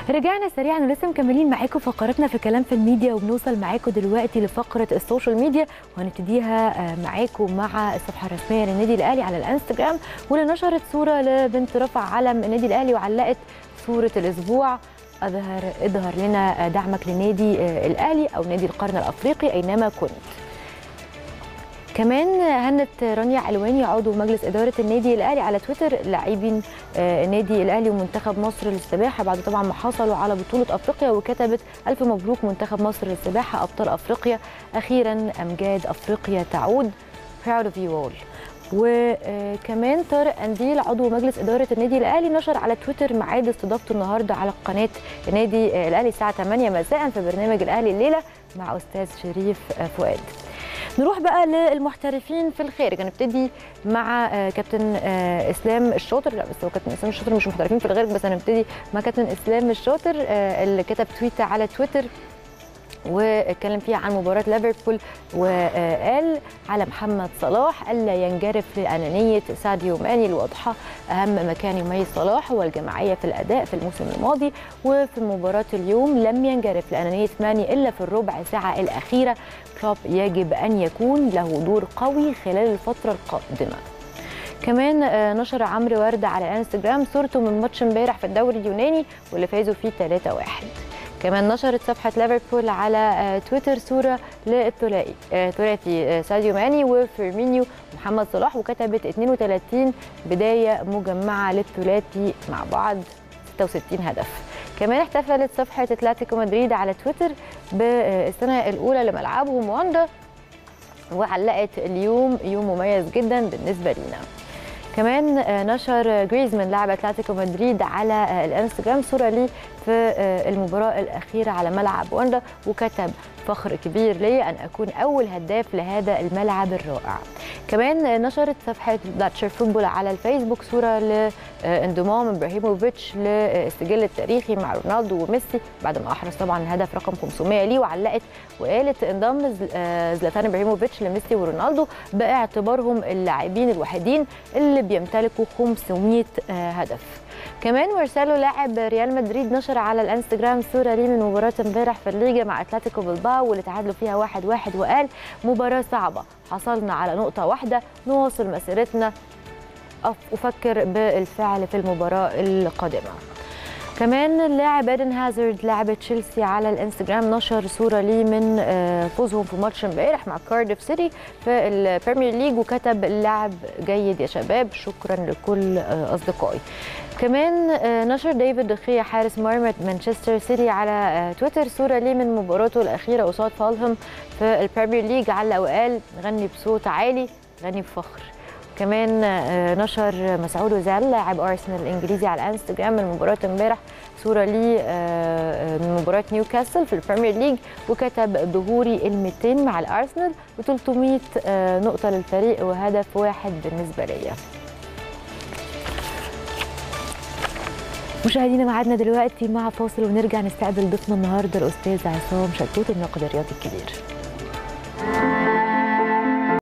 رجعنا سريعا ولسه مكملين معاكم فقراتنا في كلام في الميديا وبنوصل معاكم دلوقتي لفقره السوشيال ميديا وهنبتديها معاكم مع الصفحه الرسميه للنادي الاهلي على الانستجرام واللي نشرت صوره لبنت رفع علم النادي الاهلي وعلقت صوره الاسبوع اظهر اظهر لنا دعمك للنادي الاهلي او نادي القرن الافريقي اينما كنت كمان هنت رانيا علواني عضو مجلس اداره النادي الاهلي على تويتر لاعبين النادي الاهلي ومنتخب مصر للسباحه بعد طبعا ما حصلوا على بطوله افريقيا وكتبت الف مبروك منتخب مصر للسباحه ابطال افريقيا اخيرا امجاد افريقيا تعود proud of you all وكمان طارق انديل عضو مجلس اداره النادي الاهلي نشر على تويتر ميعاد استضافته النهارده على قناه النادي الاهلي الساعه 8 مساء في برنامج الاهلي الليله مع استاذ شريف فؤاد نروح بقى للمحترفين في الخارج هنبتدي مع كابتن اسلام الشاطر لا بس هو كابتن اسلام الشاطر مش محترفين في الخارج بس هنبتدي مع كابتن اسلام الشاطر اللي كتب تويته على تويتر واتكلم فيها عن مباراه ليفربول وقال على محمد صلاح الا ينجرف لانانيه ساديو ماني الواضحه اهم مكان يميز صلاح هو الجماعيه في الاداء في الموسم الماضي وفي مباراه اليوم لم ينجرف لانانيه ماني الا في الربع ساعه الاخيره كلوب يجب ان يكون له دور قوي خلال الفتره القادمه كمان نشر عمرو ورده على الانستجرام صورته من ماتش امبارح في الدوري اليوناني واللي فازوا فيه 3-1 كمان نشرت صفحة ليفربول على تويتر صورة للثلاثي ثلاثي ساديو ماني وفيرمينيو ومحمد صلاح وكتبت 32 بداية مجمعة للثلاثي مع بعض 66 هدف كمان احتفلت صفحة اتلتيكو مدريد على تويتر بالسنة الأولى لملعبهم واندا وعلقت اليوم يوم مميز جدا بالنسبة لينا كمان نشر جريزمان لاعب اتلتيكو مدريد على الانستجرام صوره ليه في المباراه الاخيره على ملعب واندا وكتب فخر كبير لي ان اكون اول هداف لهذا الملعب الرائع كمان نشرت صفحه بلاتشر فوتبول على الفيسبوك صوره لانضمام ابراهيموفيتش للسجل التاريخي مع رونالدو وميسي بعد ما احرز طبعا الهدف رقم 500 ليه وعلقت وقالت انضم زلاتان ابراهيموفيتش لميسي ورونالدو باعتبارهم اللاعبين الوحيدين اللي بيمتلكوا 500 هدف كمان مارسيلو لاعب ريال مدريد نشر على الانستجرام صوره ليه من مباراه امبارح في الليجا مع اتلتيكو بلباو واللي تعادلوا فيها واحد واحد وقال مباراه صعبه حصلنا على نقطه واحده نواصل مسيرتنا افكر بالفعل في المباراه القادمه كمان اللاعب ايدن هازارد لاعب تشيلسي على الانستجرام نشر صوره ليه من فوزهم في ماتش امبارح مع كارديف سيتي في البريمير ليج وكتب اللاعب جيد يا شباب شكرا لكل اصدقائي كمان نشر ديفيد دخيا حارس مرمى مانشستر سيتي على تويتر صوره ليه من مباراته الاخيره قصاد فالهم في البريمير ليج علق وقال غني بصوت عالي غني بفخر كمان نشر مسعود وزال لاعب ارسنال الانجليزي على الانستجرام من مباراه امبارح صوره ليه من مباراه نيوكاسل في البريمير ليج وكتب ظهوري ال 200 مع الارسنال و300 نقطه للفريق وهدف واحد بالنسبه ليا مشاهدينا معادنا دلوقتي مع فاصل ونرجع نستقبل ضيفنا النهارده الاستاذ عصام شلتوت الناقد الرياضي الكبير